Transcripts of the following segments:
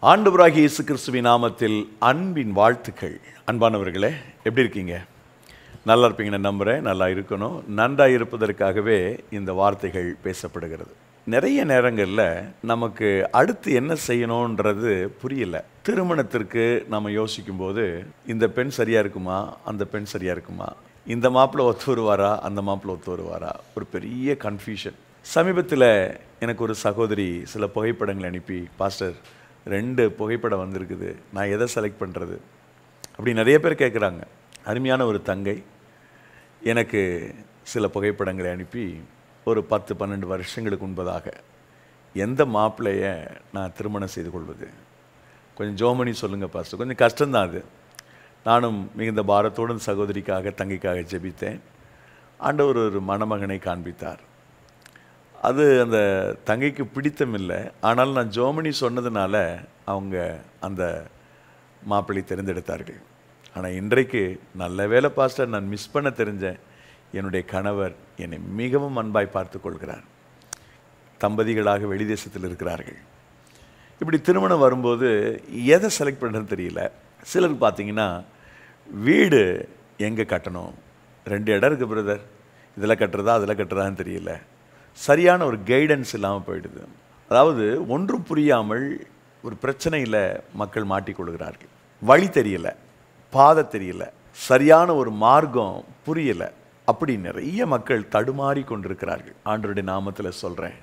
ஆண்டவராகிய இயேசு கிறிஸ்துவின் நாமத்தில் அன்பின் வாழ்த்துக்கள் அன்பானவர்களே எப்படி இருக்கீங்க நல்லா இருப்பீங்கன்னு நம்புகிறேன் நல்லா இருக்கணும் நன்றாக இருப்பதற்காகவே இந்த வார்த்தைகள் பேசப்படுகிறது நிறைய நேரங்களில் நமக்கு அடுத்து என்ன செய்யணுன்றது புரியல திருமணத்திற்கு நம்ம யோசிக்கும்போது இந்த பெண் சரியாக இருக்குமா அந்த பெண் சரியாக இருக்குமா இந்த மாப்பிள்ளை ஒத்து வருவாரா அந்த மாப்பிள்ளை ஒத்து வருவாரா ஒரு பெரிய கன்ஃபியூஷன் சமீபத்தில் எனக்கு ஒரு சகோதரி சில புகைப்படங்களை அனுப்பி பாஸ்டர் ரெண்டு புகைப்படம் வந்திருக்குது நான் எதை செலக்ட் பண்ணுறது அப்படி நிறைய பேர் கேட்குறாங்க அருமையான ஒரு தங்கை எனக்கு சில புகைப்படங்களை அனுப்பி ஒரு பத்து பன்னெண்டு வருஷங்களுக்கு முன்பதாக எந்த மாப்பிள்ளைய நான் திருமணம் செய்து கொள்வது கொஞ்சம் ஜோமணி சொல்லுங்கள் பாஸ்டர் கொஞ்சம் கஷ்டம்தான் அது நானும் மிகுந்த பாரத்தோடு இந்த சகோதரிக்காக தங்கைக்காக ஜெபித்தேன் ஆண்டவர் ஒரு மணமகனை காண்பித்தார் அது அந்த தங்கைக்கு பிடித்தமில்லை ஆனால் நான் ஜோமனி சொன்னதுனால அவங்க அந்த மாப்பிள்ளை தேர்ந்தெடுத்தார்கள் ஆனால் இன்றைக்கு நல்ல வேலை பாஸ்டர் நான் மிஸ் பண்ண தெரிஞ்சேன் என்னுடைய கணவர் என்னை மிகவும் அன்பாய் பார்த்து கொள்கிறார் தம்பதிகளாக வெளிதேசத்தில் இருக்கிறார்கள் இப்படி திருமணம் வரும்போது எதை செலக்ட் பண்ணுறதுன்னு தெரியல சிலருக்கு பார்த்தீங்கன்னா வீடு எங்கே கட்டணும் ரெண்டு இடம் இருக்குது பிரதர் இதில் கட்டுறதா அதில் கட்டுறதான்னு தெரியல சரியான ஒரு கைடன்ஸ் இல்லாமல் போயிடுது அதாவது ஒன்றும் புரியாமல் ஒரு பிரச்சனையில் மக்கள் மாட்டிக்கொள்கிறார்கள் வழி தெரியல பாதை தெரியல சரியான ஒரு மார்க்கம் புரியல அப்படி நிறைய மக்கள் தடுமாறி கொண்டிருக்கிறார்கள் ஆண்டருடைய நாமத்தில் சொல்கிறேன்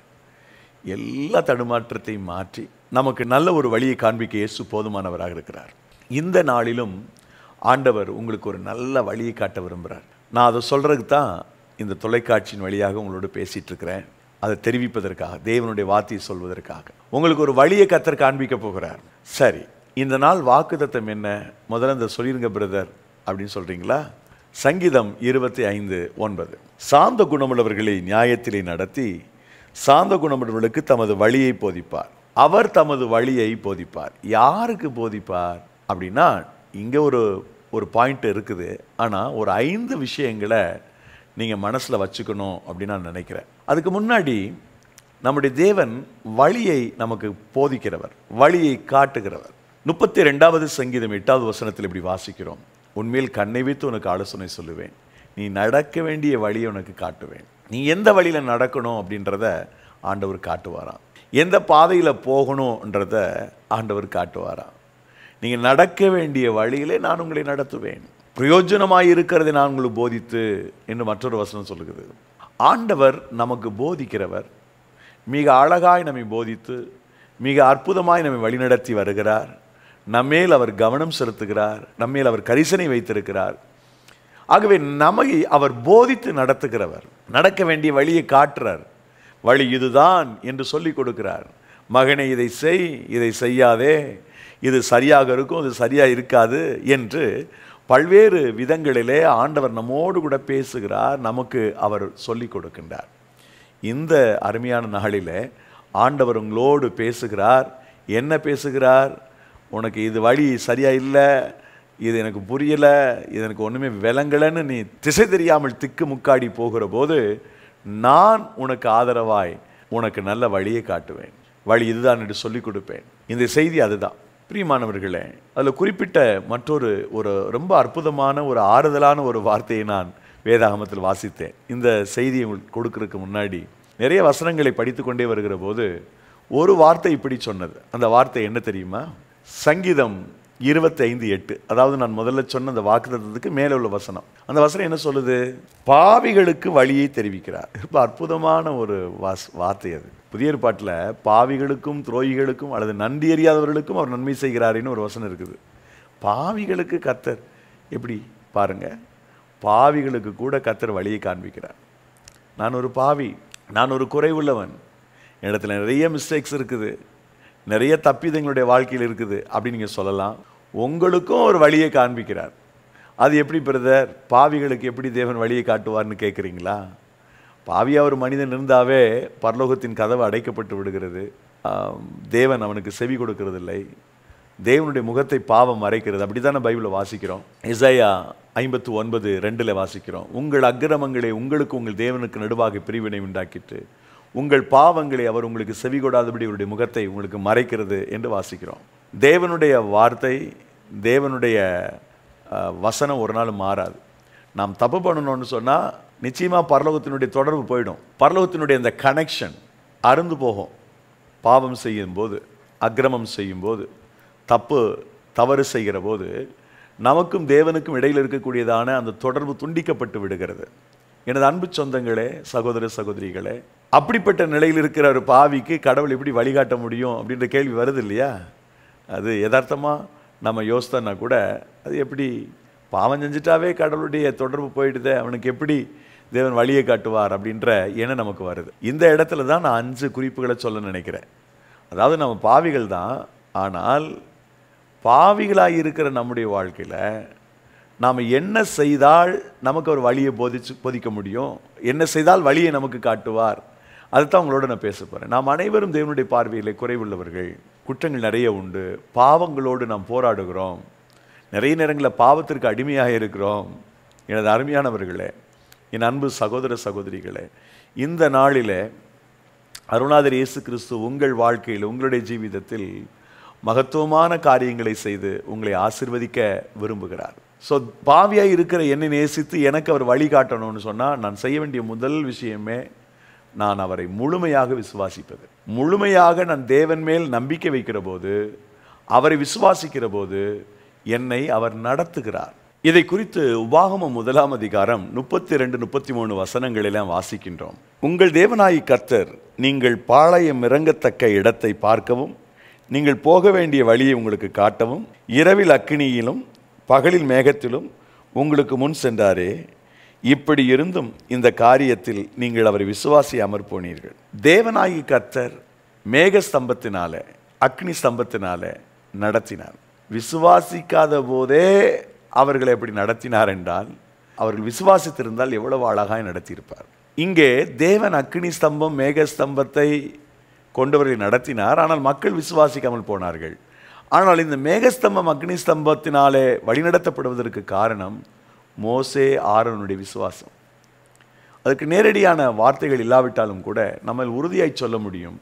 எல்லா தடுமாற்றத்தையும் மாற்றி நமக்கு நல்ல ஒரு வழியை காண்பிக்க இயேசு போதுமானவராக இருக்கிறார் இந்த நாளிலும் ஆண்டவர் உங்களுக்கு ஒரு நல்ல வழியை காட்ட விரும்புகிறார் நான் அதை சொல்கிறதுக்கு தான் இந்த தொலைக்காட்சியின் வழியாக உங்களோட பேசிகிட்டு இருக்கிறேன் அதை தெரிவிப்பதற்காக தேவனுடைய வார்த்தையை சொல்வதற்காக உங்களுக்கு ஒரு வழியை கத்தர் காண்பிக்க போகிறார் சரி இந்த நாள் வாக்குத்தத்தம் என்ன முதல்ல இந்த சொல்லிருங்க பிரதர் அப்படின்னு சொல்கிறீங்களா சங்கீதம் இருபத்தி ஐந்து ஒன்பது சாந்த குணமுள்ளவர்களை நியாயத்திலே நடத்தி சாந்த குணமுள்ளவர்களுக்கு தமது வழியை போதிப்பார் அவர் தமது வழியை போதிப்பார் யாருக்கு போதிப்பார் அப்படின்னா இங்கே ஒரு ஒரு பாயிண்ட் இருக்குது ஆனால் ஒரு ஐந்து விஷயங்களை நீங்கள் மனசில் வச்சுக்கணும் அப்படின்னு நான் நினைக்கிறேன் அதுக்கு முன்னாடி நம்முடைய தேவன் வழியை நமக்கு போதிக்கிறவர் வழியை காட்டுகிறவர் முப்பத்தி ரெண்டாவது சங்கீதம் எட்டாவது வசனத்தில் இப்படி வாசிக்கிறோம் உண்மையில் கண்ணை வைத்து உனக்கு ஆலோசனை சொல்லுவேன் நீ நடக்க வேண்டிய வழியை உனக்கு காட்டுவேன் நீ எந்த வழியில் நடக்கணும் அப்படின்றத ஆண்டவர் காட்டுவாராம் எந்த பாதையில் போகணுன்றத ஆண்டவர் காட்டுவாராம் நீங்கள் நடக்க வேண்டிய வழியிலே நான் உங்களை நடத்துவேன் பிரயோஜனமாய் இருக்கிறதை நான் உங்களுக்கு போதித்து என்று மற்றொரு வசனம் சொல்லுகிறது ஆண்டவர் நமக்கு போதிக்கிறவர் மிக அழகாய் நம்மை போதித்து மிக அற்புதமாய் நம்மை வழிநடத்தி வருகிறார் நம்மேல் அவர் கவனம் செலுத்துகிறார் நம்மேல் அவர் கரிசனை வைத்திருக்கிறார் ஆகவே நம்மை அவர் போதித்து நடத்துகிறவர் நடக்க வேண்டிய வழியை காட்டுறார் வழி இதுதான் என்று சொல்லி கொடுக்கிறார் மகனை இதை செய் இதை செய்யாதே இது சரியாக இருக்கும் இது சரியாக இருக்காது என்று பல்வேறு விதங்களிலே ஆண்டவர் நம்மோடு கூட பேசுகிறார் நமக்கு அவர் சொல்லி கொடுக்கின்றார் இந்த அருமையான நாளில் ஆண்டவர் உங்களோடு பேசுகிறார் என்ன பேசுகிறார் உனக்கு இது வழி சரியா இல்லை இது எனக்கு புரியலை இது எனக்கு ஒன்றுமே விளங்கலைன்னு நீ திசை தெரியாமல் திக்கு முக்காடி போகிற போது நான் உனக்கு ஆதரவாய் உனக்கு நல்ல வழியை காட்டுவேன் வழி இதுதான் என்று சொல்லிக் கொடுப்பேன் இந்த செய்தி அதுதான் பிரியமானவர்களே அதில் குறிப்பிட்ட மற்றொரு ஒரு ரொம்ப அற்புதமான ஒரு ஆறுதலான ஒரு வார்த்தையை நான் வேதாகமத்தில் வாசித்தேன் இந்த செய்தியை உங்களுக்கு கொடுக்கறதுக்கு முன்னாடி நிறைய வசனங்களை படித்து கொண்டே வருகிற போது ஒரு வார்த்தை இப்படி சொன்னது அந்த வார்த்தை என்ன தெரியுமா சங்கீதம் இருபத்தி ஐந்து எட்டு அதாவது நான் முதல்ல சொன்ன அந்த வாக்குத்தத்துக்கு மேலே உள்ள வசனம் அந்த வசனம் என்ன சொல்லுது பாவிகளுக்கு வழியை தெரிவிக்கிறார் ரொம்ப அற்புதமான ஒரு வாஸ் வார்த்தை அது புதிய ஏற்பாட்டில் பாவிகளுக்கும் துரோகிகளுக்கும் அல்லது நன்றி அறியாதவர்களுக்கும் அவர் நன்மை செய்கிறாருன்னு ஒரு வசனம் இருக்குது பாவிகளுக்கு கத்தர் எப்படி பாருங்க பாவிகளுக்கு கூட கத்தர் வழியை காண்பிக்கிறார் நான் ஒரு பாவி நான் ஒரு குறைவுள்ளவன் இடத்துல நிறைய மிஸ்டேக்ஸ் இருக்குது நிறைய தப்பிதங்களுடைய வாழ்க்கையில் இருக்குது அப்படின்னு நீங்கள் சொல்லலாம் உங்களுக்கும் ஒரு வழியை காண்பிக்கிறார் அது எப்படி பிரதர் பாவிகளுக்கு எப்படி தேவன் வழியை காட்டுவார்னு கேட்குறீங்களா பாவியாக ஒரு மனிதன் இருந்தாவே பரலோகத்தின் கதவு அடைக்கப்பட்டு விடுகிறது ஆம், தேவன் அவனுக்கு செவி கொடுக்கறதில்லை தேவனுடைய முகத்தை பாவம் மறைக்கிறது அப்படித்தானே பைபிளில் வாசிக்கிறோம் இசையா ஐம்பத்து ஒன்பது ரெண்டில் வாசிக்கிறோம் உங்கள் அக்கிரமங்களை உங்களுக்கு உங்கள் தேவனுக்கு நடுவாக பிரிவினை உண்டாக்கிட்டு உங்கள் பாவங்களை அவர் உங்களுக்கு செவி கொடாதபடி அவருடைய முகத்தை உங்களுக்கு மறைக்கிறது என்று வாசிக்கிறோம் தேவனுடைய வார்த்தை தேவனுடைய அஹ், வசனம் ஒரு நாள் மாறாது நாம் தப்பு பண்ணணும்னு சொன்னால் நிச்சயமாக பரலோகத்தினுடைய தொடர்பு போயிடும் பரலோகத்தினுடைய அந்த கனெக்ஷன் அருந்து போகும் பாவம் செய்யும்போது அக்கிரமம் செய்யும்போது தப்பு தவறு செய்கிற போது நமக்கும் தேவனுக்கும் இடையில் இருக்கக்கூடியதான அந்த தொடர்பு துண்டிக்கப்பட்டு விடுகிறது எனது அன்பு சொந்தங்களே சகோதர சகோதரிகளே அப்படிப்பட்ட நிலையில் இருக்கிற ஒரு பாவிக்கு கடவுள் எப்படி வழிகாட்ட முடியும் அப்படின்ற கேள்வி வருது இல்லையா அது யதார்த்தமாக நம்ம யோசித்தோன்னா கூட அது எப்படி பாவம் செஞ்சுட்டாவே கடவுளுடைய தொடர்பு போயிடுதே அவனுக்கு எப்படி தேவன் வழியை காட்டுவார் அப்படின்ற எண்ணம் நமக்கு வருது இந்த இடத்துல தான் நான் அஞ்சு குறிப்புகளை சொல்ல நினைக்கிறேன் அதாவது நம்ம பாவிகள் தான் ஆனால் பாவிகளாக இருக்கிற நம்முடைய வாழ்க்கையில் நாம் என்ன செய்தால் நமக்கு ஒரு வழியை போதிச்சு போதிக்க முடியும் என்ன செய்தால் வழியை நமக்கு காட்டுவார் அதுதான் உங்களோட நான் பேச போகிறேன் நாம் அனைவரும் தேவனுடைய பார்வையில் குறைவுள்ளவர்கள் குற்றங்கள் நிறைய உண்டு பாவங்களோடு நாம் போராடுகிறோம் நிறைய நேரங்களில் பாவத்திற்கு அடிமையாக இருக்கிறோம் எனது அருமையானவர்களே என் அன்பு சகோதர சகோதரிகளே இந்த நாளிலே அருணாதர் இயேசு கிறிஸ்து உங்கள் வாழ்க்கையில் உங்களுடைய ஜீவிதத்தில் மகத்துவமான காரியங்களை செய்து உங்களை ஆசிர்வதிக்க விரும்புகிறார் ஸோ பாவியாய் இருக்கிற என்னை நேசித்து எனக்கு அவர் வழிகாட்டணும்னு சொன்னால் நான் செய்ய வேண்டிய முதல் விஷயமே நான் அவரை முழுமையாக விசுவாசிப்பது முழுமையாக நான் தேவன் மேல் நம்பிக்கை வைக்கிற போது அவரை விசுவாசிக்கிற போது என்னை அவர் நடத்துகிறார் இதை குறித்து உபாகமம் முதலாம் அதிகாரம் முப்பத்தி ரெண்டு முப்பத்தி மூணு வசனங்களெல்லாம் வாசிக்கின்றோம் உங்கள் தேவனாயி கர்த்தர் நீங்கள் பாளையம் இறங்கத்தக்க இடத்தை பார்க்கவும் நீங்கள் போக வேண்டிய வழியை உங்களுக்கு காட்டவும் இரவில் அக்கினியிலும் பகலில் மேகத்திலும் உங்களுக்கு முன் சென்றாரே இப்படி இருந்தும் இந்த காரியத்தில் நீங்கள் அவரை விசுவாசியாமற் போனீர்கள் தேவனாகி கர்த்தர் மேக ஸ்தம்பத்தினால அக்னி ஸ்தம்பத்தினால நடத்தினார் விசுவாசிக்காத போதே அவர்களை எப்படி நடத்தினார் என்றால் அவர்கள் விசுவாசித்திருந்தால் எவ்வளவு அழகாய் நடத்தியிருப்பார் இங்கே தேவன் அக்னி ஸ்தம்பம் மேக ஸ்தம்பத்தை கொண்டவர்களை நடத்தினார் ஆனால் மக்கள் விசுவாசிக்காமல் போனார்கள் ஆனால் இந்த மேகஸ்தம்பம் அக்னி ஸ்தம்பத்தினாலே வழிநடத்தப்படுவதற்கு காரணம் மோசே ஆரோனுடைய விசுவாசம் அதுக்கு நேரடியான வார்த்தைகள் இல்லாவிட்டாலும் கூட நம்ம உறுதியாய் சொல்ல முடியும்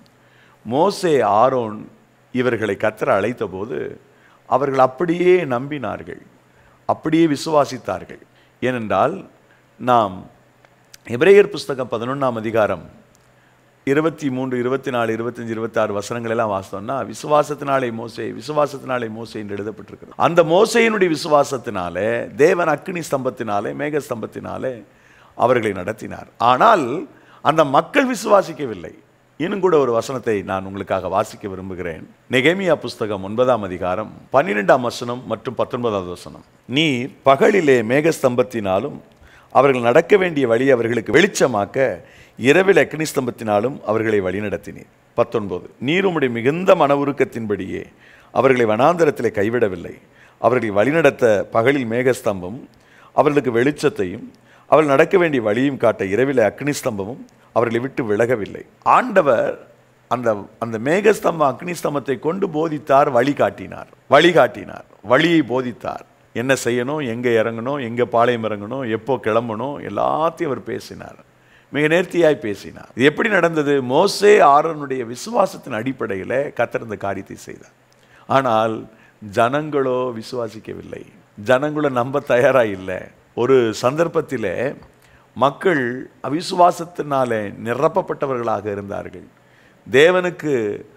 மோசே ஆரோன் இவர்களை கத்தர அழைத்த போது அவர்கள் அப்படியே நம்பினார்கள் அப்படியே விசுவாசித்தார்கள் ஏனென்றால் நாம் எபிரேயர் புஸ்தகம் பதினொன்றாம் அதிகாரம் இருபத்தி மூன்று இருபத்தி நாலு இருபத்தஞ்சு இருபத்தாறு வசனங்கள் எல்லாம் வாசித்தோம்னா விசுவாசத்தினாலே மோசே விசுவாசத்தினாலே மோசே என்று எழுதப்பட்டிருக்கிறது அந்த மோசையினுடைய விசுவாசத்தினாலே தேவன் அக்னி ஸ்தம்பத்தினாலே மேக ஸ்தம்பத்தினாலே அவர்களை நடத்தினார் ஆனால் அந்த மக்கள் விசுவாசிக்கவில்லை இன்னும் கூட ஒரு வசனத்தை நான் உங்களுக்காக வாசிக்க விரும்புகிறேன் நெகேமியா புஸ்தகம் ஒன்பதாம் அதிகாரம் பன்னிரெண்டாம் வசனம் மற்றும் பத்தொன்பதாவது வசனம் நீ பகலிலே மேகஸ்தம்பத்தினாலும் அவர்கள் நடக்க வேண்டிய வழி அவர்களுக்கு வெளிச்சமாக்க இரவில் அக்னி ஸ்தம்பத்தினாலும் அவர்களை வழிநடத்தினீர் பத்தொன்பது நீர் உம்முடைய மிகுந்த மன உருக்கத்தின்படியே அவர்களை வனாந்தரத்திலே கைவிடவில்லை அவர்களை வழிநடத்த பகலில் மேகஸ்தம்பம் அவர்களுக்கு வெளிச்சத்தையும் அவர்கள் நடக்க வேண்டிய வழியும் காட்ட இரவில் அக்னி ஸ்தம்பமும் அவர்களை விட்டு விலகவில்லை ஆண்டவர் அந்த அந்த மேகஸ்தம்பம் அக்னி ஸ்தம்பத்தை கொண்டு போதித்தார் வழி காட்டினார் வழி காட்டினார் வழியை போதித்தார் என்ன செய்யணும் எங்கே இறங்கணும் எங்கே பாளையம் இறங்கணும் எப்போ கிளம்பணும் எல்லாத்தையும் அவர் பேசினார் மிக நேர்த்தியாய் பேசினார் இது எப்படி நடந்தது மோசே ஆரோனுடைய விசுவாசத்தின் அடிப்படையில் கத்தர் இந்த காரியத்தை செய்தார் ஆனால் ஜனங்களோ விசுவாசிக்கவில்லை ஜனங்களோ நம்ப தயாராக இல்லை ஒரு சந்தர்ப்பத்திலே மக்கள் அவிசுவாசத்தினாலே நிரப்பப்பட்டவர்களாக இருந்தார்கள் தேவனுக்கு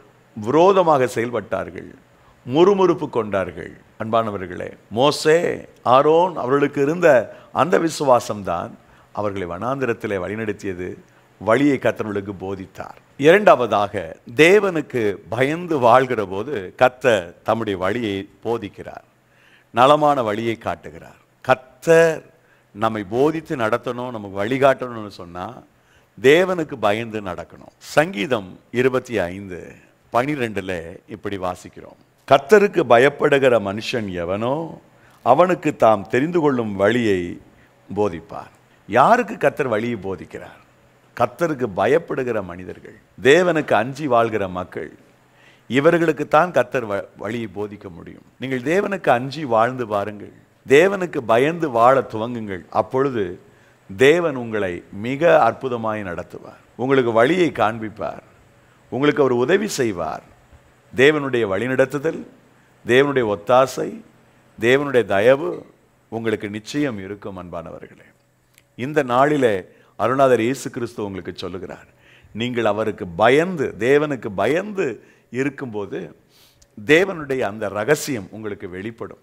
விரோதமாக செயல்பட்டார்கள் முறுமுறுப்பு கொண்டார்கள் அன்பானவர்களே மோசே ஆரோன் அவர்களுக்கு இருந்த அந்த விசுவாசம்தான் அவர்களை வனாந்திரத்திலே வழிநடத்தியது வழியை கத்தர்களுக்கு போதித்தார் இரண்டாவதாக தேவனுக்கு பயந்து வாழ்கிற போது கத்தர் தம்முடைய வழியை போதிக்கிறார் நலமான வழியை காட்டுகிறார் கத்தர் நம்மை போதித்து நடத்தணும் நமக்கு வழிகாட்டணும்னு சொன்னா தேவனுக்கு பயந்து நடக்கணும் சங்கீதம் இருபத்தி ஐந்து பனிரெண்டுல இப்படி வாசிக்கிறோம் கத்தருக்கு பயப்படுகிற மனுஷன் எவனோ அவனுக்கு தாம் தெரிந்து கொள்ளும் வழியை போதிப்பார் யாருக்கு கத்தர் வழியை போதிக்கிறார் கத்தருக்கு பயப்படுகிற மனிதர்கள் தேவனுக்கு அஞ்சி வாழ்கிற மக்கள் இவர்களுக்கு தான் கத்தர் வ- வழியை போதிக்க முடியும் நீங்கள் தேவனுக்கு அஞ்சி வாழ்ந்து பாருங்கள் தேவனுக்கு பயந்து வாழ துவங்குங்கள் அப்பொழுது தேவன் உங்களை மிக அற்புதமாய் நடத்துவார் உங்களுக்கு வழியை காண்பிப்பார் உங்களுக்கு அவர் உதவி செய்வார் தேவனுடைய வழிநடத்துதல் தேவனுடைய ஒத்தாசை தேவனுடைய தயவு உங்களுக்கு நிச்சயம் இருக்கும் அன்பானவர்களே இந்த நாளிலே அருணாதர் இயேசு கிறிஸ்து உங்களுக்கு சொல்லுகிறார் நீங்கள் அவருக்கு பயந்து தேவனுக்கு பயந்து இருக்கும்போது தேவனுடைய அந்த ரகசியம் உங்களுக்கு வெளிப்படும்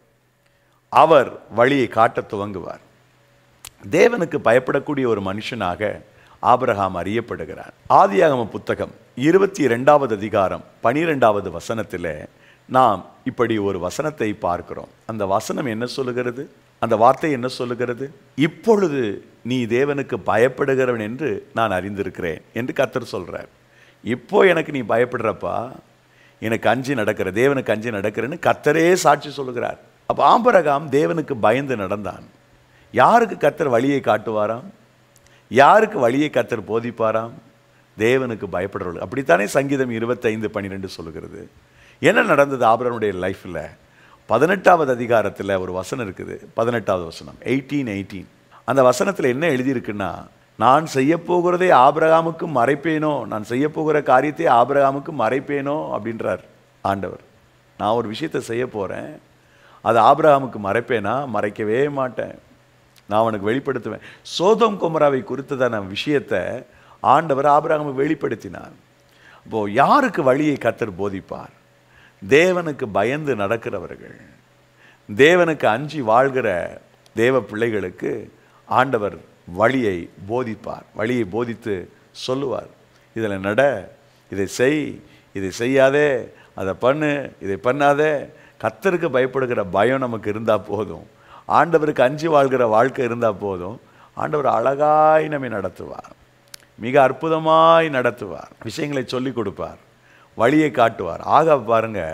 அவர் வழியை காட்டத் துவங்குவார் தேவனுக்கு பயப்படக்கூடிய ஒரு மனுஷனாக ஆபிரகாம் அறியப்படுகிறார் ஆதியாகம புத்தகம் இருபத்தி இரண்டாவது அதிகாரம் பனிரெண்டாவது வசனத்திலே நாம் இப்படி ஒரு வசனத்தை பார்க்கிறோம் அந்த வசனம் என்ன சொல்லுகிறது அந்த வார்த்தை என்ன சொல்லுகிறது இப்பொழுது நீ தேவனுக்கு பயப்படுகிறவன் என்று நான் அறிந்திருக்கிறேன் என்று கர்த்தர் சொல்றார் இப்போ எனக்கு நீ பயப்படுறப்பா எனக்கு அஞ்சு நடக்கிற தேவனுக்கு அஞ்சு நடக்கிறேன்னு கர்த்தரே சாட்சி சொல்லுகிறார் அப்போ ஆம்பரகாம் தேவனுக்கு பயந்து நடந்தான் யாருக்கு கர்த்தர் வழியை காட்டுவாராம் யாருக்கு வழியை கர்த்தர் போதிப்பாராம் தேவனுக்கு பயப்படுறவர்கள் அப்படித்தானே சங்கீதம் இருபத்தைந்து பன்னிரெண்டு சொல்லுகிறது என்ன நடந்தது ஆபரனுடைய லைஃப்பில் பதினெட்டாவது அதிகாரத்தில் ஒரு வசனம் இருக்குது பதினெட்டாவது வசனம் எயிட்டீன் எயிட்டீன் அந்த வசனத்தில் என்ன எழுதியிருக்குன்னா நான் செய்ய போகிறதை ஆபிரகாமுக்கு மறைப்பேனோ நான் செய்ய போகிற காரியத்தை ஆபிரகாமுக்கு மறைப்பேனோ அப்படின்றார் ஆண்டவர் நான் ஒரு விஷயத்தை செய்ய போகிறேன் அது ஆபிரகாமுக்கு மறைப்பேனா மறைக்கவே மாட்டேன் நான் அவனுக்கு வெளிப்படுத்துவேன் சோதம் குமராவை குறித்ததான விஷயத்தை ஆண்டவர் ஆபிரகாமுக்கு வெளிப்படுத்தினார் அப்போ யாருக்கு வழியை கத்தர் போதிப்பார் தேவனுக்கு பயந்து நடக்கிறவர்கள் தேவனுக்கு அஞ்சி வாழ்கிற தேவ பிள்ளைகளுக்கு ஆண்டவர் வழியை போதிப்பார் வழியை போதித்து சொல்லுவார் இதில் நட இதை செய் இதை செய்யாதே அதை பண்ணு இதை பண்ணாதே கத்தருக்கு பயப்படுகிற பயம் நமக்கு இருந்தால் போதும் ஆண்டவருக்கு அஞ்சி வாழ்கிற வாழ்க்கை இருந்தால் போதும் ஆண்டவர் அழகாய் நம்மை நடத்துவார் மிக அற்புதமாய் நடத்துவார் விஷயங்களை சொல்லிக் கொடுப்பார் வழியை காட்டுவார் ஆக பாருங்க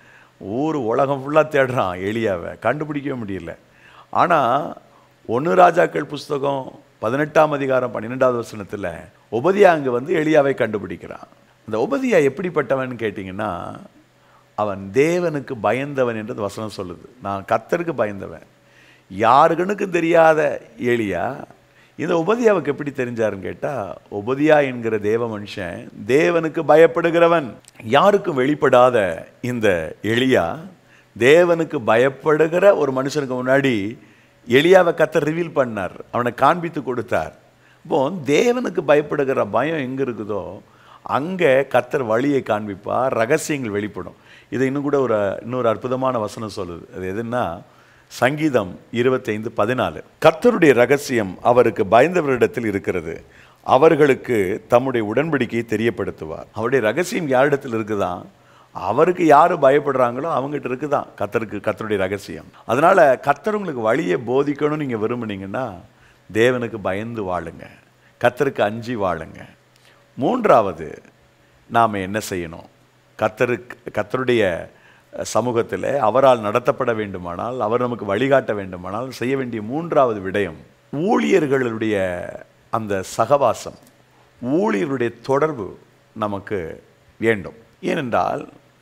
ஊர் உலகம் ஃபுல்லாக தேடுறான் எளியாவை கண்டுபிடிக்கவே முடியல ஆனால் ஒன்று ராஜாக்கள் புஸ்தகம் பதினெட்டாம் அதிகாரம் பன்னிரெண்டாவது வசனத்தில் உபதியா அங்கே வந்து எளியாவை கண்டுபிடிக்கிறான் அந்த உபதியா எப்படிப்பட்டவன் கேட்டிங்கன்னா அவன் தேவனுக்கு பயந்தவன் என்றது வசனம் சொல்லுது நான் கத்தருக்கு பயந்தவன் யாருக்கனுக்கும் தெரியாத ஏலியா இந்த உபதியாவுக்கு எப்படி தெரிஞ்சாருன்னு கேட்டால் உபதியா என்கிற தேவ மனுஷன் தேவனுக்கு பயப்படுகிறவன் யாருக்கும் வெளிப்படாத இந்த எளியா தேவனுக்கு பயப்படுகிற ஒரு மனுஷனுக்கு முன்னாடி எளியாவை கத்தர் ரிவீல் பண்ணார் அவனை காண்பித்து கொடுத்தார் இப்போ தேவனுக்கு பயப்படுகிற பயம் எங்கே இருக்குதோ அங்கே கத்தர் வழியை காண்பிப்பார் ரகசியங்கள் வெளிப்படும் இது இன்னும் கூட ஒரு இன்னொரு அற்புதமான வசனம் சொல்லுது அது எதுன்னா சங்கீதம் இருபத்தைந்து பதினாலு கர்த்தருடைய ரகசியம் அவருக்கு பயந்தவரிடத்தில் இருக்கிறது அவர்களுக்கு தம்முடைய உடன்படிக்கையை தெரியப்படுத்துவார் அவருடைய ரகசியம் யாரிடத்தில் இருக்குதான் அவருக்கு யார் பயப்படுறாங்களோ அவங்ககிட்ட இருக்குதான் கத்தருக்கு கத்தருடைய ரகசியம் அதனால கத்தர் உங்களுக்கு வழியை போதிக்கணும்னு நீங்கள் விரும்புனீங்கன்னா தேவனுக்கு பயந்து வாழுங்க கத்தருக்கு அஞ்சி வாழுங்க மூன்றாவது நாம் என்ன செய்யணும் கத்தருக்கு கத்தருடைய சமூகத்தில் அவரால் நடத்தப்பட வேண்டுமானால் அவர் நமக்கு வழிகாட்ட வேண்டுமானால் செய்ய வேண்டிய மூன்றாவது விடயம் ஊழியர்களுடைய அந்த சகவாசம் ஊழியருடைய தொடர்பு நமக்கு வேண்டும் ஏனென்றால்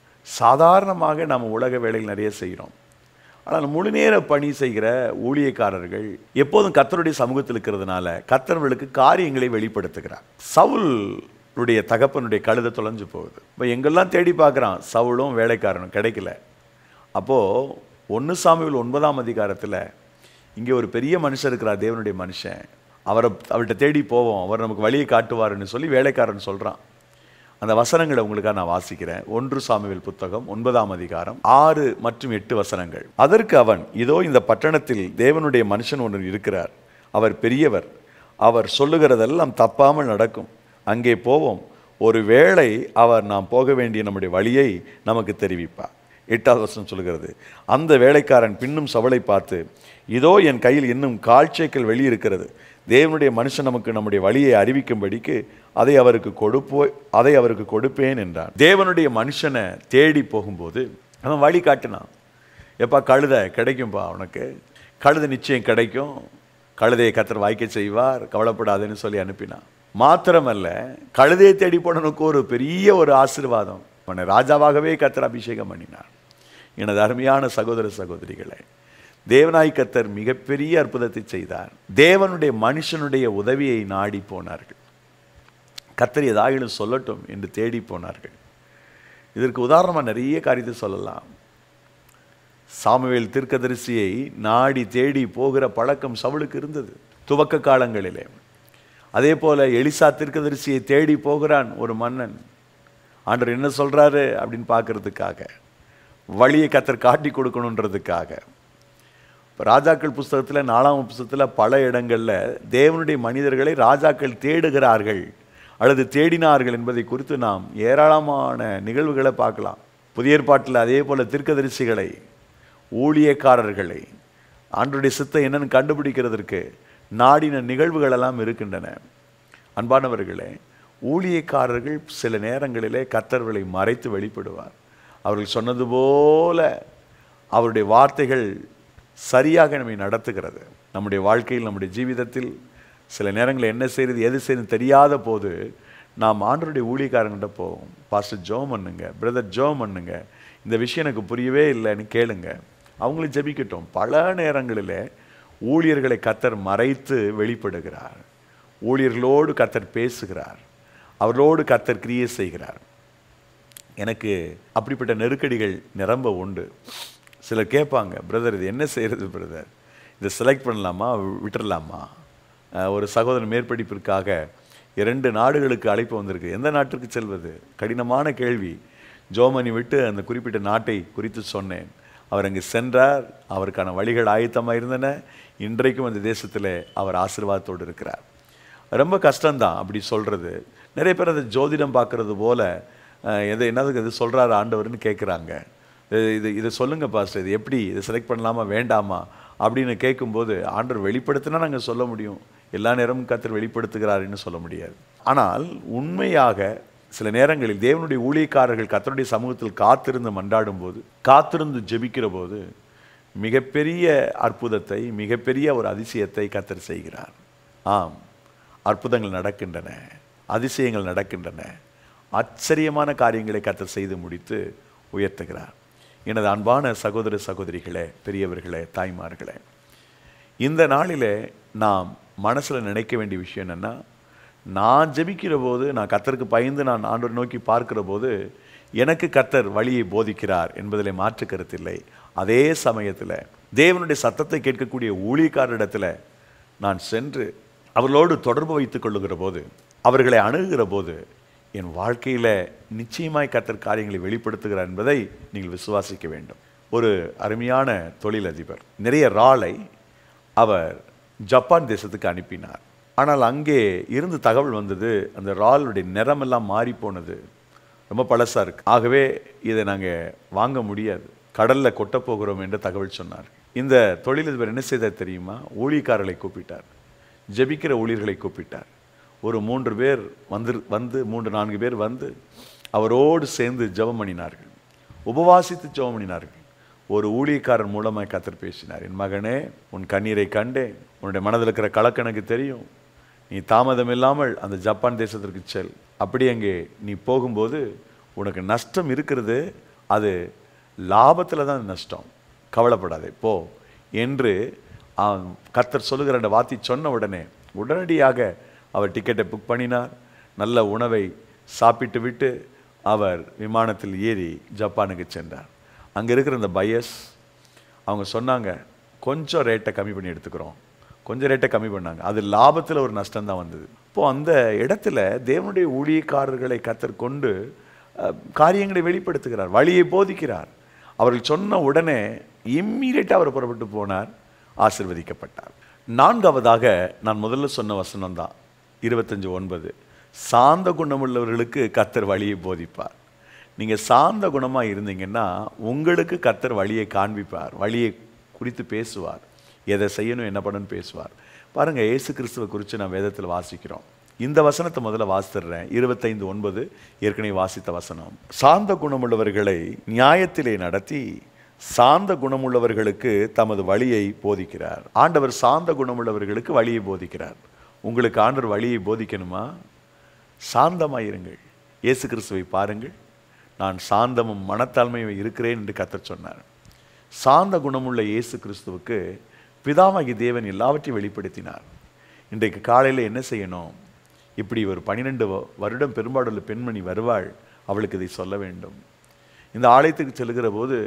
சாதாரணமாக நம்ம உலக வேலைகள் நிறைய செய்கிறோம் ஆனால் முழு நேர பணி செய்கிற ஊழியக்காரர்கள் எப்போதும் கத்தருடைய சமூகத்தில் இருக்கிறதுனால கத்தர்களுக்கு காரியங்களை வெளிப்படுத்துகிறார் சவுலுடைய தகப்பனுடைய கழுதை தொலைஞ்சு போகுது இப்போ எங்கெல்லாம் தேடி பார்க்குறான் சவுளும் வேலைக்காரனும் கிடைக்கல அப்போது ஒன்று சாமியில் ஒன்பதாம் அதிகாரத்தில் இங்கே ஒரு பெரிய மனுஷன் இருக்கிறார் தேவனுடைய மனுஷன் அவரை அவர்கிட்ட தேடி போவோம் அவர் நமக்கு வழியை காட்டுவாருன்னு சொல்லி வேலைக்காரன் சொல்கிறான் அந்த வசனங்களை உங்களுக்காக நான் வாசிக்கிறேன் ஒன்று சாமுவேல் புத்தகம் ஒன்பதாம் அதிகாரம் ஆறு மற்றும் எட்டு வசனங்கள் அதற்கு அவன் இதோ இந்த பட்டணத்தில் தேவனுடைய மனுஷன் ஒன்று இருக்கிறார் அவர் பெரியவர் அவர் சொல்லுகிறதெல்லாம் தப்பாமல் நடக்கும் அங்கே போவோம் ஒருவேளை அவர் நாம் போக வேண்டிய நம்முடைய வழியை நமக்கு தெரிவிப்பார் எட்டாவது வருஷம் சொல்லுகிறது அந்த வேலைக்காரன் பின்னும் சவளை பார்த்து இதோ என் கையில் இன்னும் கால்ச்சேக்கள் வெளியிருக்கிறது தேவனுடைய மனுஷன் நமக்கு நம்முடைய வழியை அறிவிக்கும்படிக்கு அதை அவருக்கு கொடுப்போ அதை அவருக்கு கொடுப்பேன் என்றான் தேவனுடைய மனுஷனை தேடி போகும்போது அவன் வழி காட்டினான் எப்பா கழுதை கிடைக்கும்பா உனக்கு கழுதை நிச்சயம் கிடைக்கும் கழுதையை கத்தர் வாய்க்க செய்வார் கவலைப்படாதுன்னு சொல்லி அனுப்பினான் மாத்திரமல்ல கழுதையை தேடி போனனுக்கு ஒரு பெரிய ஒரு ஆசீர்வாதம் அவனை ராஜாவாகவே கத்தர் அபிஷேகம் பண்ணினார் எனது அருமையான சகோதர சகோதரிகளை தேவனாய் கத்தர் மிகப்பெரிய அற்புதத்தை செய்தார் தேவனுடைய மனுஷனுடைய உதவியை நாடி போனார்கள் கத்தர் ஏதாகிலும் சொல்லட்டும் என்று தேடி போனார்கள் இதற்கு உதாரணமாக நிறைய காரியத்தை சொல்லலாம் சாமுவேல் தீர்க்கதரிசியை நாடி தேடி போகிற பழக்கம் சவுலுக்கு இருந்தது துவக்க காலங்களிலே அதே போல எலிசா தீர்க்கதரிசியை தேடி போகிறான் ஒரு மன்னன் ஆண்டவர் என்ன சொல்றாரு அப்படின்னு பார்க்கறதுக்காக வழியை கத்தர் காட்டி கொடுக்கணுன்றதுக்காக இப்போ ராஜாக்கள் புஸ்தகத்தில் நாலாம் புஸ்தகத்தில் பல இடங்களில் தேவனுடைய மனிதர்களை ராஜாக்கள் தேடுகிறார்கள் அல்லது தேடினார்கள் என்பதை குறித்து நாம் ஏராளமான நிகழ்வுகளை பார்க்கலாம் புதிய ஏற்பாட்டில் அதே போல தீர்க்கதரிசிகளை ஊழியக்காரர்களை ஆண்டருடைய சித்தம் என்னன்னு கண்டுபிடிக்கிறதற்கு நாடின நிகழ்வுகள் எல்லாம் இருக்கின்றன அன்பானவர்களே ஊழியக்காரர்கள் சில நேரங்களிலே கத்தர்களை மறைத்து வெளிப்படுவார் அவர்கள் சொன்னது போல அவருடைய வார்த்தைகள் சரியாக நம்மை நடத்துகிறது நம்முடைய வாழ்க்கையில் நம்முடைய ஜீவிதத்தில் சில நேரங்களில் என்ன செய்யறது எது செய்யறது தெரியாத போது நாம் ஆண்டருடைய ஊழியக்காரங்கிட்ட போவோம் பாஸ்டர் ஜோம் பண்ணுங்க பிரதர் ஜோம் பண்ணுங்க இந்த விஷயம் எனக்கு புரியவே இல்லைன்னு கேளுங்க அவங்களும் ஜெபிக்கட்டும் பல நேரங்களில் ஊழியர்களை கத்தர் மறைத்து வெளிப்படுகிறார் ஊழியர்களோடு கத்தர் பேசுகிறார் அவர்களோடு கத்தர் கிரியை செய்கிறார் எனக்கு அப்படிப்பட்ட நெருக்கடிகள் நிரம்ப உண்டு சிலர் கேட்பாங்க பிரதர் இது என்ன செய்கிறது பிரதர் இதை செலக்ட் பண்ணலாமா விட்டுறலாமா அஹ் ஒரு சகோதரன் மேற்படிப்பிற்காக இரண்டு நாடுகளுக்கு அழைப்பு வந்திருக்கு எந்த நாட்டிற்கு செல்வது கடினமான கேள்வி ஜோமனி விட்டு அந்த குறிப்பிட்ட நாட்டை குறித்து சொன்னேன் அவர் அங்கு சென்றார் அவருக்கான வழிகள் ஆயத்தமாக இருந்தன இன்றைக்கும் அந்த தேசத்தில் அவர் ஆசீர்வாதத்தோடு இருக்கிறார் ரொம்ப கஷ்டம்தான் அப்படி சொல்கிறது நிறைய பேர் அதை ஜோதிடம் பார்க்கறது போல அஹ், எதை என்னதுக்கு இது சொல்கிறாரு ஆண்டவர்னு கேட்குறாங்க இது இது சொல்லுங்க பாஸ்டர் இது எப்படி இதை செலக்ட் பண்ணலாமா வேண்டாமா அப்படின்னு கேட்கும்போது ஆண்டவர் வெளிப்படுத்தினா நாங்கள் சொல்ல முடியும் எல்லா நேரமும் கத்தர் வெளிப்படுத்துகிறாருன்னு சொல்ல முடியாது ஆனால் உண்மையாக சில நேரங்களில் தேவனுடைய ஊழியக்காரர்கள் கத்தருடைய சமூகத்தில் காத்திருந்து மன்றாடும் போது காத்திருந்து ஜெபிக்கிற போது மிகப்பெரிய அற்புதத்தை மிகப்பெரிய ஒரு அதிசயத்தை கத்தர் செய்கிறார் ஆம் அற்புதங்கள் நடக்கின்றன அதிசயங்கள் நடக்கின்றன ஆச்சரியமான காரியங்களை கத்தர் செய்து முடித்து உயர்த்துகிறார் எனது அன்பான சகோதர சகோதரிகளே பெரியவர்களே தாய்மார்களே இந்த நாளிலே நாம் மனசில் நினைக்க வேண்டிய விஷயம் என்னென்னா நான் ஜெபிக்கிற போது நான் கத்தருக்கு பயந்து நான் ஆண்டவர் நோக்கி பார்க்கிற போது எனக்கு கத்தர் வழியை போதிக்கிறார் என்பதில் மாற்று கருத்தில்லை அதே சமயத்தில் தேவனுடைய சத்தத்தை கேட்கக்கூடிய ஊழியக்காரரிடத்தில் நான் சென்று அவர்களோடு தொடர்பு வைத்துக் கொள்ளுகிற போது அவர்களை அணுகுகிற போது என் வாழ்க்கையில் நிச்சயமாய் கத்தர் காரியங்களை வெளிப்படுத்துகிறார் என்பதை நீங்கள் விசுவாசிக்க வேண்டும் ஒரு அருமையான தொழிலதிபர் நிறைய ராளை அவர் ஜப்பான் தேசத்துக்கு அனுப்பினார் ஆனால் அங்கே இருந்து தகவல் வந்தது அந்த ராலுடைய நிறமெல்லாம் மாறி போனது ரொம்ப பழசாக இருக்கு ஆகவே இதை நாங்கள் வாங்க முடியாது கடலில் கொட்ட போகிறோம் என்று தகவல் சொன்னார் இந்த தொழிலதிபர் என்ன செய்தார் தெரியுமா ஊழியக்காரர்களை கூப்பிட்டார் ஜெபிக்கிற ஊழியர்களை கூப்பிட்டார் ஒரு மூன்று பேர் வந்து வந்து மூன்று நான்கு பேர் வந்து அவரோடு சேர்ந்து ஜெபம் பண்ணினார்கள் உபவாசித்து ஜெபம் பண்ணினார்கள் ஒரு ஊழியக்காரன் மூலமாக கத்தர் பேசினார் என் மகனே உன் கண்ணீரை கண்டேன் உன்னுடைய மனதில் இருக்கிற கலக்கம் எனக்கு தெரியும் நீ தாமதம் இல்லாமல் அந்த ஜப்பான் தேசத்திற்கு செல் அப்படி அங்கே நீ போகும்போது உனக்கு நஷ்டம் இருக்கிறது அது லாபத்தில் தான் நஷ்டம் கவலைப்படாதே போ என்று அவன் கத்தர் சொல்லுகிற அந்த வார்த்தை சொன்ன உடனே உடனடியாக அவர் டிக்கெட்டை புக் பண்ணினார் நல்ல உணவை சாப்பிட்டு விட்டு அவர் விமானத்தில் ஏறி ஜப்பானுக்கு சென்றார் அங்கே இருக்கிற அந்த பயஸ் அவங்க சொன்னாங்க கொஞ்சம் ரேட்டை கம்மி பண்ணி எடுத்துக்கிறோம் கொஞ்சம் ரேட்டை கம்மி பண்ணாங்க அது லாபத்தில் ஒரு நஷ்டம் தான் வந்தது இப்போ அந்த இடத்துல தேவனுடைய ஊழியக்காரர்களை கத்தர் கொண்டு அஹ், காரியங்களை வெளிப்படுத்துகிறார் வழியை போதிக்கிறார் அவர்கள் சொன்ன உடனே இம்மீடியட்டாக அவர் புறப்பட்டு போனார் ஆசிர்வதிக்கப்பட்டார் நான்காவதாக நான் முதல்ல சொன்ன வசனம் தான் இருபத்தஞ்சு ஒன்பது சாந்த குணமுள்ளவர்களுக்கு கத்தர் வழியை போதிப்பார் நீங்கள் சாந்த குணமாக இருந்தீங்கன்னா உங்களுக்கு கத்தர் வழியை காண்பிப்பார் வழியை குறித்து பேசுவார் எதை செய்யணும் என்ன பண்ணணும்னு பேசுவார் பாருங்கள் இயேசு கிறிஸ்துவை குறித்து நான் வேதத்தில் வாசிக்கிறோம் இந்த வசனத்தை முதல்ல வாசித்துடுறேன் இருபத்தைந்து ஒன்பது ஏற்கனவே வாசித்த வசனம் சாந்த குணமுள்ளவர்களை நியாயத்திலே நடத்தி சாந்த குணமுள்ளவர்களுக்கு தமது வழியை போதிக்கிறார் ஆண்டவர் சாந்த குணமுள்ளவர்களுக்கு வழியை போதிக்கிறார் உங்களுக்கு ஆண்டவர் வழியை போதிக்கணுமா சாந்தமாயிருங்கள் இயேசு கிறிஸ்துவை பாருங்கள் நான் சாந்தமும் மனத்தாழ்மையும் இருக்கிறேன் என்று கத்தர் சொன்னார் சாந்த குணமுள்ள இயேசு கிறிஸ்துவுக்கு பிதாவாகி தேவன் எல்லாவற்றையும் வெளிப்படுத்தினார் இன்றைக்கு காலையில் என்ன செய்யணும் இப்படி ஒரு பன்னிரெண்டு வருடம் பெரும்பாடுள்ள பெண்மணி வருவாள் அவளுக்கு இதை சொல்ல வேண்டும் இந்த ஆலயத்துக்கு செல்கிற போது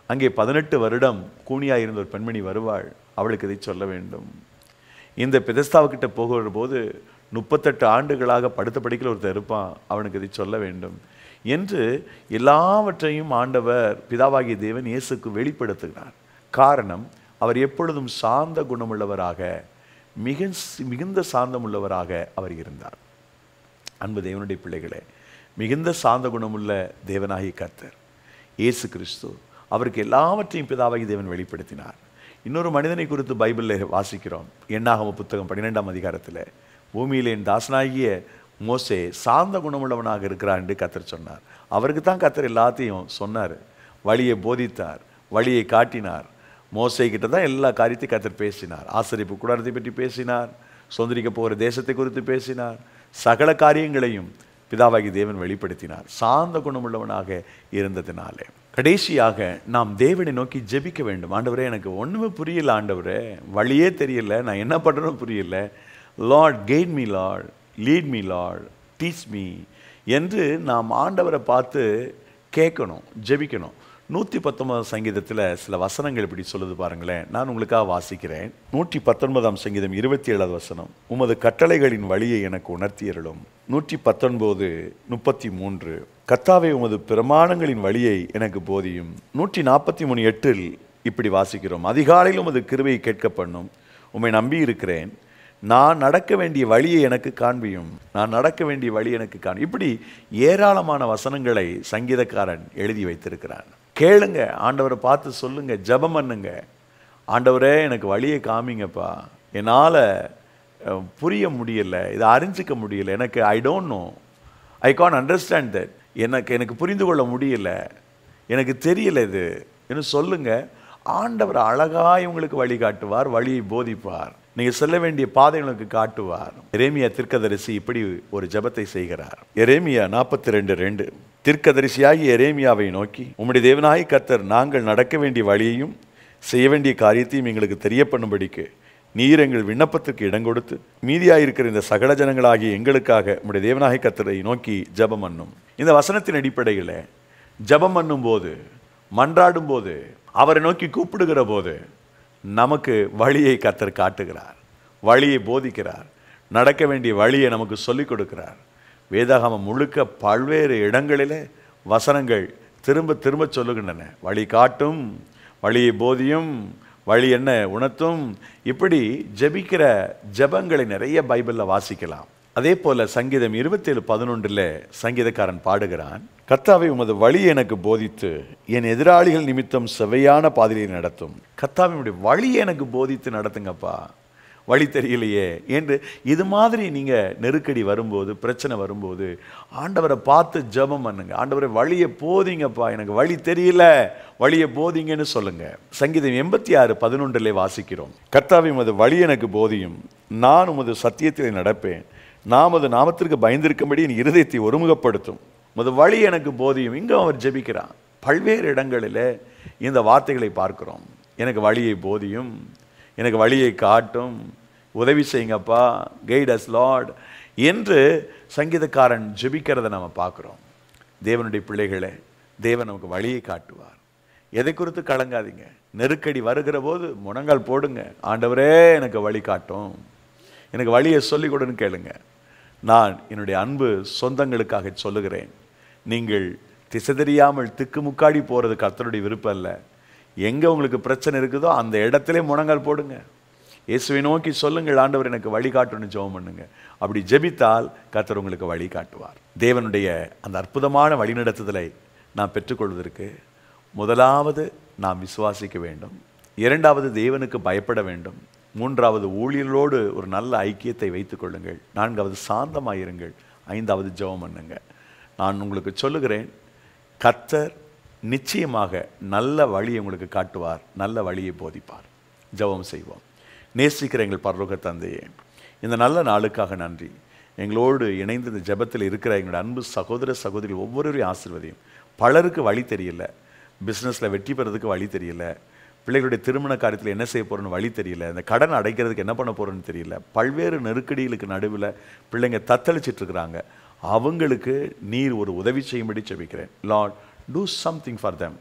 அங்கே பதினெட்டு வருடம் கூனியாக இருந்த ஒரு பெண்மணி வருவாள் அவளுக்கு இதை சொல்ல வேண்டும் இந்த பெதஸ்தாவுக்கிட்ட போகிற போது முப்பத்தெட்டு ஆண்டுகளாக படுத்த படிக்கல ஒருத்தர் இருப்பான் அவனுக்கு இதை சொல்ல வேண்டும் என்று எல்லாவற்றையும் ஆண்டவர் பிதாவாகிய தேவன் இயேசுக்கு வெளிப்படுத்துகிறார் காரணம் அவர் எப்பொழுதும் சாந்த குணமுள்ளவராக மிக மிகுந்த சாந்தமுள்ளவராக அவர் இருந்தார் அன்பு தேவனுடைய பிள்ளைகளே மிகுந்த சாந்த குணமுள்ள தேவனாகிய கர்த்தர் இயேசு கிறிஸ்து அவருக்கு எல்லாவற்றையும் பிதாவாகி தேவன் வெளிப்படுத்தினார் இன்னொரு மனிதனை குறித்து பைபிளில் வாசிக்கிறோம் எண்ணாகம புத்தகம் பன்னிரெண்டாம் அதிகாரத்தில் பூமியிலே என் தாசனாகிய மோசே சாந்த குணமுள்ளவனாக இருக்கிறார் என்று கத்தர் சொன்னார் அவருக்கு தான் கத்தர் எல்லாத்தையும் சொன்னார் வழியை போதித்தார் வழியை காட்டினார் மோசை கிட்ட தான் எல்லா காரியத்தையும் கத்தர் பேசினார் ஆசிரியப்பு கூடாரத்தை பற்றி பேசினார் சொந்தரிக்க போகிற தேசத்தை குறித்து பேசினார் சகல காரியங்களையும் பிதாவாகி தேவன் வெளிப்படுத்தினார் சாந்த குணமுள்ளவனாக இருந்ததினாலே கடைசியாக நாம் தேவனை நோக்கி ஜெபிக்க வேண்டும் ஆண்டவரே எனக்கு ஒன்றுமே புரியல ஆண்டவரே வழியே தெரியல நான் என்ன பண்ணுறேன்னு புரியல lord gain me lord lead me lord teach me என்று நாம் ஆண்டவரை பார்த்து கேட்கணும் ஜெபிக்கணும் நூற்றி பத்தொன்பதாம் சங்கீதத்தில் சில வசனங்கள் இப்படி சொல்லுது பாருங்களேன் நான் உங்களுக்காக வாசிக்கிறேன் நூற்றி பத்தொன்பதாம் சங்கீதம் இருபத்தி ஏழாவது வசனம் உமது கட்டளைகளின் வழியை எனக்கு உணர்த்தியருளும் நூற்றி பத்தொன்பது முப்பத்தி மூன்று கத்தாவே உமது பிரமாணங்களின் வழியை எனக்கு போதியும் நூற்றி நாற்பத்தி மூணு எட்டில் இப்படி வாசிக்கிறோம் அதிகாலையில் உமது கிருபையை கேட்க பண்ணும் உம்மை நம்பி இருக்கிறேன் நான் நடக்க வேண்டிய வழியை எனக்கு காண்பியும் நான் நடக்க வேண்டிய வழி எனக்கு காண் இப்படி ஏராளமான வசனங்களை சங்கீதக்காரன் எழுதி வைத்திருக்கிறான் கேளுங்க ஆண்டவரை பார்த்து சொல்லுங்க ஜெபம் பண்ணுங்க ஆண்டவரே எனக்கு வழியை காமிங்கப்பா என்னால் அஹ், புரிய முடியல இதை அறிஞ்சிக்க முடியல எனக்கு I don't know I can understand that எனக்கு எனக்கு புரிந்து கொள்ள முடியல எனக்கு தெரியல இது என்று சொல்லுங்க ஆண்டவர் அழகாய் உங்களுக்கு வழி காட்டுவார் வழியை போதிப்பார் நீங்க செல்ல வேண்டிய பாதை உங்களுக்கு காட்டுவார் எரேமியா தீர்க்கதரிசி இப்படி ஒரு ஜெபத்தை செய்கிறார் எரேமியா நாற்பத்தி ரெண்டு ரெண்டு தீர்க்கதரிசியாகி எரேமியாவை நோக்கி உம்முடைய தேவனாய் கர்த்தர் நாங்கள் நடக்க வேண்டிய வழியையும் செய்ய வேண்டிய காரியத்தையும் எங்களுக்கு தெரிய பண்ணும்படிக்கு நீர் எங்கள் விண்ணப்பத்துக்கு இடம் கொடுத்து மீதியாயிருக்கிற இந்த சகல ஜனங்களாகிய எங்களுக்காக உம்முடைய தேவனாய் கர்த்தரை நோக்கி ஜெபம் பண்ணும் இந்த வசனத்தின் அடிப்படையில் ஜெபம் பண்ணும்போது மன்றாடும் போது அவரை நோக்கி கூப்பிடுகிற போது நமக்கு வழியை கத்தர் காட்டுகிறார் வழியை போதிக்கிறார் நடக்க வேண்டிய வழியை நமக்கு சொல்லிக் கொடுக்கிறார் வேதாகமம் முழுக்க பல்வேறு இடங்களிலே வசனங்கள் திரும்ப திரும்ப சொல்லுகின்றன வழி காட்டும் வழியை போதியும் வழி என்ன உணர்த்தும் இப்படி ஜெபிக்கிற ஜெபங்களை நிறைய பைபிளில் வாசிக்கலாம் அதே போல சங்கீதம் இருபத்தேழு பதினொன்றில் சங்கீதக்காரன் பாடுகிறான் கர்த்தாவை உமது வழி எனக்கு போதித்து என் எதிராளிகள் நிமித்தம் செவையான பாதையை நடத்தும் கர்த்தாவினுடைய வழி எனக்கு போதித்து நடத்துங்கப்பா வழி தெரியலையே என்று இது மாதிரி நீங்கள் நெருக்கடி வரும்போது பிரச்சனை வரும்போது ஆண்டவரை பார்த்து ஜெபம் பண்ணுங்க ஆண்டவரை வழியை போதிங்கப்பா எனக்கு வழி தெரியல வழியை போதிங்கன்னு சொல்லுங்க சங்கீதம் எண்பத்தி ஆறு பதினொன்றிலே வாசிக்கிறோம் கர்த்தாவை உமது வழி எனக்கு போதியும் நான் உமது சத்தியத்திலே நடப்பேன் நாம் அது நாமத்திற்கு பயந்திருக்கும்படி என் இருதயத்தை ஒருமுகப்படுத்தும் உமது வழி எனக்கு போதியும் இங்கும் அவர் ஜெபிக்கிறான் பல்வேறு இடங்களில் இந்த வார்த்தைகளை பார்க்கிறோம் எனக்கு வழியை போதியும் எனக்கு வழியை காட்டும் உதவி செய்யுங்கப்பா கைட் அஸ் லார்ட் என்று சங்கீதக்காரன் ஜெபிக்கிறத நம்ம பார்க்குறோம் தேவனுடைய பிள்ளைகளே தேவன் நமக்கு வழியை காட்டுவார் எதை குறித்து கலங்காதீங்க நெருக்கடி வருகிற போது முழங்கால் போடுங்க ஆண்டவரே எனக்கு வழி காட்டும் எனக்கு வழியை சொல்லிக் கொடுன்னு கேளுங்க நான் என்னுடைய அன்பு சொந்தங்களுக்காக சொல்லுகிறேன் நீங்கள் திசை தெரியாமல் திக்குமுக்காடி போகிறது கர்த்தருடைய விருப்பம் இல்லை எங்கே உங்களுக்கு பிரச்சனை இருக்குதோ அந்த இடத்திலே முழங்கால் போடுங்க இயேசுவை நோக்கி சொல்லுங்கள் ஆண்டவர் எனக்கு வழி காட்டணும்னு ஜெபம் பண்ணுங்க அப்படி ஜெபித்தால் கர்த்தர் உங்களுக்கு வழி காட்டுவார் தேவனுடைய அந்த அற்புதமான வழிநடத்துதலை நாம் பெற்றுக்கொள்வதற்கு முதலாவது நாம் விசுவாசிக்க வேண்டும் இரண்டாவது தேவனுக்கு பயப்பட வேண்டும் மூன்றாவது ஊழியர்களோடு ஒரு நல்ல ஐக்கியத்தை வைத்துக் கொள்ளுங்கள் நான்காவது சாந்தமாயிருங்கள் ஐந்தாவது ஜெபம் பண்ணுங்க நான் உங்களுக்கு சொல்லுகிறேன் கர்த்தர் நிச்சயமாக நல்ல வழியை உங்களுக்கு காட்டுவார் நல்ல வழியை போதிப்பார் ஜெபம் செய்வோம் நேசிக்கிற எங்கள் பரலோக தந்தையே இந்த நல்ல நாளுக்காக நன்றி எங்களோடு இணைந்து இந்த ஜெபத்தில் இருக்கிற எங்களோட அன்பு சகோதர சகோதரி ஒவ்வொருவரையும் ஆசீர்வதியும் பலருக்கு வழி தெரியல பிஸ்னஸில் வெற்றி பெறதுக்கு வழி தெரியல பிள்ளைகளுடைய திருமண காரியத்தில் என்ன செய்ய போகிறோன்னு வழி தெரியல இந்த கடன் அடைக்கிறதுக்கு என்ன பண்ண போகிறோன்னு தெரியல பல்வேறு நெருக்கடிகளுக்கு நடுவில் பிள்ளைங்க தத்தளிச்சிட்டு இருக்கிறாங்க அவங்களுக்கு நீர் ஒரு உதவி செய்யும்படி செபிக்கிறேன் lord do something for them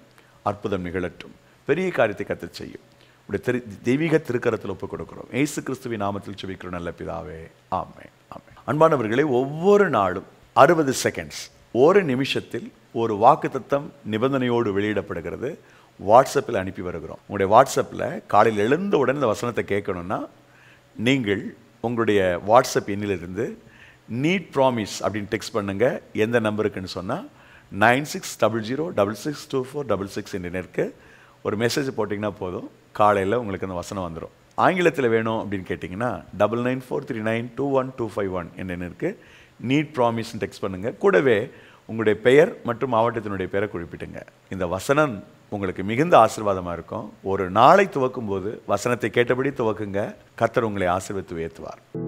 அற்புதம் நிகழட்டும் பெரிய காரியத்தை கத்து செய்யும் உடைய திரு தெய்வீக திருக்கரத்தில் ஒப்புக் கொடுக்கிறோம் ஏசு கிறிஸ்துவின் நாமத்தில் செபிக்கிறோம் நல்ல பிதாவே ஆமே ஆமே அன்பானவர்களே ஒவ்வொரு நாளும் அறுபது செகண்ட்ஸ் ஒரு நிமிஷத்தில் ஒரு வாக்குத்தத்தம் நிபந்தனையோடு வெளியிடப்படுகிறது வாட்ஸ்அப்பில் அனுப்பி வருகிறோம் உங்களுடைய வாட்ஸ்அப்பில் காலையில் எழுந்த உடனே இந்த வசனத்தை கேட்கணும்னா நீங்கள் உங்களுடைய வாட்ஸ்அப் எண்ணிலிருந்து நீட் ப்ராமிஸ் அப்படின்னு டெக்ஸ்ட் பண்ணுங்க எந்த நம்பருக்குன்னு சொன்னால் nine six double zero double six two four double six என்ற ஒரு மெசேஜ் போட்டிங்கன்னா போதும் காலையில் உங்களுக்கு அந்த வசனம் வந்துடும் ஆங்கிலத்தில் வேணும் அப்படின்னு கேட்டிங்கன்னா double nine four three nine two one two five one என்ன இருக்கு நீட் ப்ராமிஸ்னு டெக்ஸ்ட் பண்ணுங்கள் கூடவே உங்களுடைய பெயர் மற்றும் மாவட்டத்தினுடைய பெயரை குறிப்பிட்டுங்க இந்த வசனம் உங்களுக்கு மிகுந்த ஆசீர்வாதமாக இருக்கும் ஒரு நாளை துவக்கும் போது வசனத்தை கேட்டபடி துவக்குங்க கத்தர் உங்களை ஆசீர்வத்து உயர்த்துவார்